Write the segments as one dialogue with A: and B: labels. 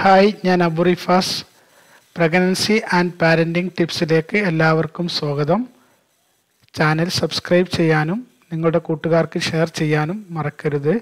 A: hi ഞാൻ Aburifas pregnancy and parenting ടിപ്സിലേക്ക് എല്ലാവർക്കും സ്വാഗതം ചാനൽ സബ്സ്ക്രൈബ് ചെയ്യാനും നിങ്ങളുടെ കൂട്ടുകാർക്ക് ഷെയർ ചെയ്യാനും മറക്കരുത്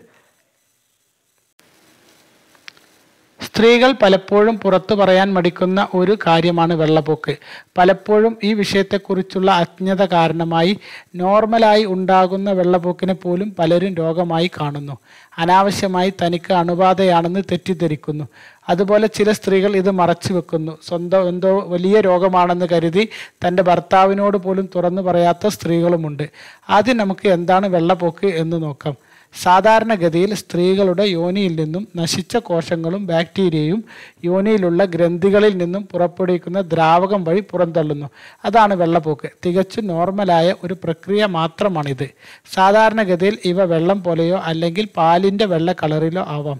A: സ്ത്രീകൾ പലപ്പോഴും പുറത്തു പറയാൻ മടിക്കുന്ന ഒരു കാര്യമാണ് വെള്ളപ്പൊക്ക് പലപ്പോഴും ഈ വിഷയത്തെക്കുറിച്ചുള്ള അജ്ഞത കാരണമായി നോർമലായി ഉണ്ടാകുന്ന വെള്ളപ്പൊക്കിനെ പോലും പലരും രോഗമായി കാണുന്നു അനാവശ്യമായി തനിക്ക് അണുബാധയാണെന്ന് തെറ്റിദ്ധരിക്കുന്നു അതുപോലെ ചില സ്ത്രീകൾ ഇത് മറച്ചു വെക്കുന്നു സ്വന്തം എന്തോ വലിയ രോഗമാണെന്ന് കരുതി തൻ്റെ ഭർത്താവിനോട് പോലും തുറന്നു പറയാത്ത സ്ത്രീകളുമുണ്ട് ആദ്യം നമുക്ക് എന്താണ് വെള്ളപ്പൊക്ക് എന്ന് നോക്കാം സാധാരണഗതിയിൽ സ്ത്രീകളുടെ യോനിയിൽ നിന്നും നശിച്ച കോശങ്ങളും ബാക്ടീരിയയും യോനിയിലുള്ള ഗ്രന്ഥികളിൽ നിന്നും പുറപ്പെടുവിക്കുന്ന ദ്രാവകം വഴി പുറന്തള്ളുന്നു അതാണ് വെള്ളപ്പൊക്ക് തികച്ചും നോർമലായ ഒരു പ്രക്രിയ മാത്രമാണിത് സാധാരണഗതിയിൽ ഇവ വെള്ളം പോലെയോ അല്ലെങ്കിൽ പാലിൻ്റെ വെള്ള കളറിലോ ആവാം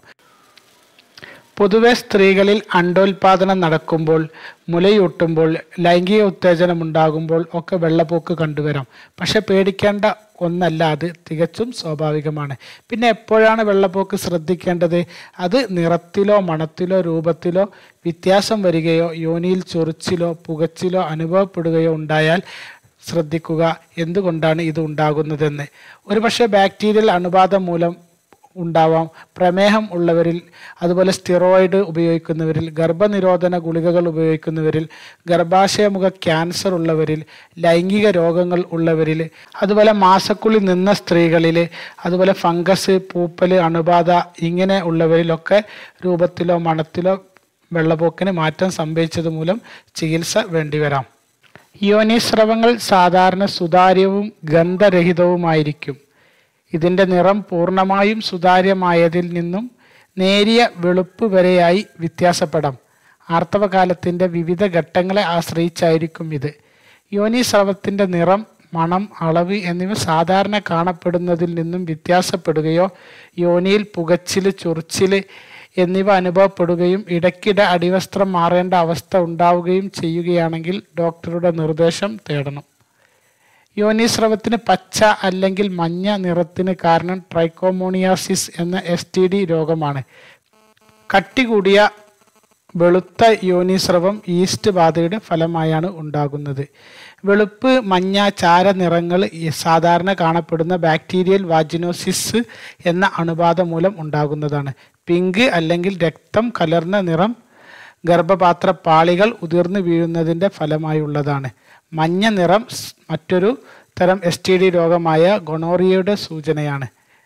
A: പൊതുവെ സ്ത്രീകളിൽ അണ്ടോൽപാദനം നടക്കുമ്പോൾ മുലയൂട്ടുമ്പോൾ ലൈംഗിക ഉത്തേജനം ഉണ്ടാകുമ്പോൾ ഒക്കെ വെള്ളപ്പൊക്ക് കണ്ടുവരാം പക്ഷെ പേടിക്കേണ്ട ഒന്നല്ല അത് തികച്ചും സ്വാഭാവികമാണ് പിന്നെ എപ്പോഴാണ് വെള്ളപ്പൊക്ക് ശ്രദ്ധിക്കേണ്ടത് അത് നിറത്തിലോ മണത്തിലോ രൂപത്തിലോ വ്യത്യാസം വരികയോ യോനിയിൽ ചൊറിച്ചിലോ പുകച്ചിലോ അനുഭവപ്പെടുകയോ ഉണ്ടായാൽ ശ്രദ്ധിക്കുക എന്തുകൊണ്ടാണ് ഇത് ഉണ്ടാകുന്നതെന്ന് ഒരുപക്ഷെ ബാക്ടീരിയൽ അണുബാധ മൂലം ഉണ്ടാവാം പ്രമേഹം ഉള്ളവരിൽ അതുപോലെ സ്റ്റിറോയിഡ് ഉപയോഗിക്കുന്നവരിൽ ഗർഭനിരോധന ഗുളികകൾ ഉപയോഗിക്കുന്നവരിൽ ഗർഭാശയമുഖ ക്യാൻസർ ഉള്ളവരിൽ ലൈംഗിക രോഗങ്ങൾ ഉള്ളവരിൽ അതുപോലെ മാസക്കുളി നിന്ന സ്ത്രീകളിൽ അതുപോലെ ഫംഗസ് പൂപ്പൽ അണുബാധ ഇങ്ങനെ ഉള്ളവരിലൊക്കെ രൂപത്തിലോ മണത്തിലോ വെള്ളപ്പൊക്കിന് മാറ്റം സംഭവിച്ചത് മൂലം ചികിത്സ വേണ്ടിവരാം യോനിസ്രവങ്ങൾ സാധാരണ സുതാര്യവും ഗന്ധരഹിതവുമായിരിക്കും ഇതിൻ്റെ നിറം പൂർണ്ണമായും സുതാര്യമായതിൽ നിന്നും നേരിയ വെളുപ്പ് വരെയായി വ്യത്യാസപ്പെടാം ആർത്തവകാലത്തിൻ്റെ വിവിധ ഘട്ടങ്ങളെ ആശ്രയിച്ചായിരിക്കും ഇത് യോനിസ്രവത്തിൻ്റെ നിറം മണം അളവ് എന്നിവ സാധാരണ കാണപ്പെടുന്നതിൽ നിന്നും വ്യത്യാസപ്പെടുകയോ യോനിയിൽ പുകച്ചിൽ ചൊറിച്ചിൽ എന്നിവ അനുഭവപ്പെടുകയും ഇടയ്ക്കിടെ അടിവസ്ത്രം മാറേണ്ട അവസ്ഥ ഉണ്ടാവുകയും ചെയ്യുകയാണെങ്കിൽ ഡോക്ടറുടെ നിർദ്ദേശം തേടണം യോനിസ്രവത്തിന് പച്ച അല്ലെങ്കിൽ മഞ്ഞ നിറത്തിന് കാരണം ട്രൈക്കോമോണിയാസിസ് എന്ന എസ് ടി ഡി രോഗമാണ് കട്ടി കൂടിയ വെളുത്ത യോനിസ്രവം ഈസ്റ്റ് ബാധയുടെ ഫലമായാണ് ഉണ്ടാകുന്നത് വെളുപ്പ് മഞ്ഞ ചാര നിറങ്ങൾ ഈ സാധാരണ കാണപ്പെടുന്ന ബാക്ടീരിയൽ വാജിനോസിസ് എന്ന അണുബാധ മൂലം ഉണ്ടാകുന്നതാണ് പിങ്ക് അല്ലെങ്കിൽ രക്തം കലർന്ന നിറം ഗർഭപാത്ര പാളികൾ ഉതിർന്നു വീഴുന്നതിൻ്റെ ഫലമായുള്ളതാണ് മഞ്ഞ നിറം സ് മറ്റൊരു തരം എസ് ടി ഡി രോഗമായ ഗൊണോറിയയുടെ സൂചനയാണ്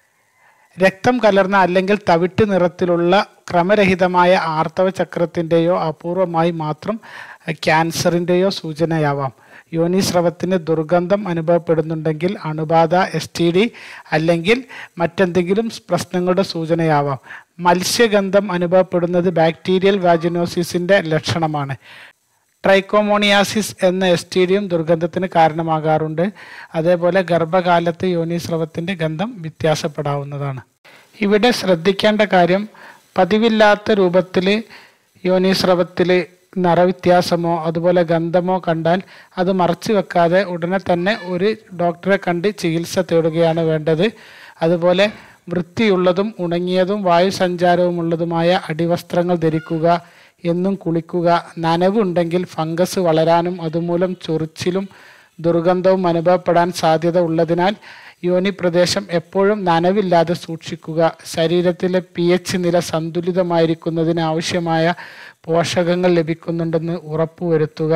A: രക്തം കലർന്ന അല്ലെങ്കിൽ തവിട്ട് നിറത്തിലുള്ള ക്രമരഹിതമായ ആർത്തവ ചക്രത്തിൻ്റെയോ അപൂർവമായി മാത്രം ക്യാൻസറിൻ്റെയോ സൂചനയാവാം യോനിസ്രവത്തിന് ദുർഗന്ധം അനുഭവപ്പെടുന്നുണ്ടെങ്കിൽ അണുബാധ എസ് ടി ഡി അല്ലെങ്കിൽ മറ്റെന്തെങ്കിലും പ്രശ്നങ്ങളുടെ സൂചനയാവാം മത്സ്യഗന്ധം അനുഭവപ്പെടുന്നത് ബാക്ടീരിയൽ വാജിനോസിസിൻ്റെ ലക്ഷണമാണ് ട്രൈക്കോമോണിയാസിസ് എന്ന എസ് ടി ഡിയും ദുർഗന്ധത്തിന് കാരണമാകാറുണ്ട് അതേപോലെ ഗർഭകാലത്ത് യോനിസ്രവത്തിൻ്റെ ഗന്ധം വ്യത്യാസപ്പെടാവുന്നതാണ് ഇവിടെ ശ്രദ്ധിക്കേണ്ട കാര്യം പതിവില്ലാത്ത രൂപത്തിൽ യോനിസ്രവത്തിൽ നിറവ്യത്യാസമോ അതുപോലെ ഗന്ധമോ കണ്ടാൽ അത് മറച്ചു വെക്കാതെ ഉടനെ തന്നെ ഒരു ഡോക്ടറെ കണ്ട് ചികിത്സ തേടുകയാണ് വേണ്ടത് അതുപോലെ വൃത്തിയുള്ളതും ഉണങ്ങിയതും വായുസഞ്ചാരവുമുള്ളതുമായ അടിവസ്ത്രങ്ങൾ ധരിക്കുക എന്നും കുളിക്കുക നനവുണ്ടെങ്കിൽ ഫംഗസ് വളരാനും അതുമൂലം ചൊറിച്ചിലും ദുർഗന്ധവും അനുഭവപ്പെടാൻ സാധ്യത ഉള്ളതിനാൽ യോനി പ്രദേശം എപ്പോഴും നനവില്ലാതെ സൂക്ഷിക്കുക ശരീരത്തിലെ പി എച്ച് നില സന്തുലിതമായിരിക്കുന്നതിന് ആവശ്യമായ പോഷകങ്ങൾ ലഭിക്കുന്നുണ്ടെന്ന് ഉറപ്പുവരുത്തുക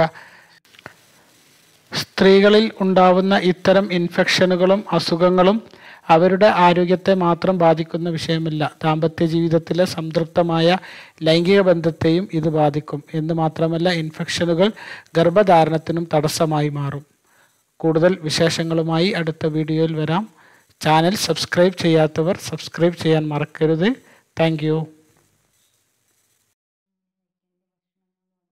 A: സ്ത്രീകളിൽ ഉണ്ടാവുന്ന ഇത്തരം ഇൻഫെക്ഷനുകളും അസുഖങ്ങളും അവരുടെ ആരോഗ്യത്തെ മാത്രം ബാധിക്കുന്ന വിഷയമല്ല ദാമ്പത്യ ജീവിതത്തിലെ സംതൃപ്തമായ ലൈംഗിക ബന്ധത്തെയും ഇത് ബാധിക്കും എന്ന് മാത്രമല്ല ഇൻഫെക്ഷനുകൾ ഗർഭധാരണത്തിനും തടസ്സമായി മാറും കൂടുതൽ വിശേഷങ്ങളുമായി അടുത്ത വീഡിയോയിൽ വരാം ചാനൽ സബ്സ്ക്രൈബ് ചെയ്യാത്തവർ സബ്സ്ക്രൈബ് ചെയ്യാൻ മറക്കരുത് താങ്ക്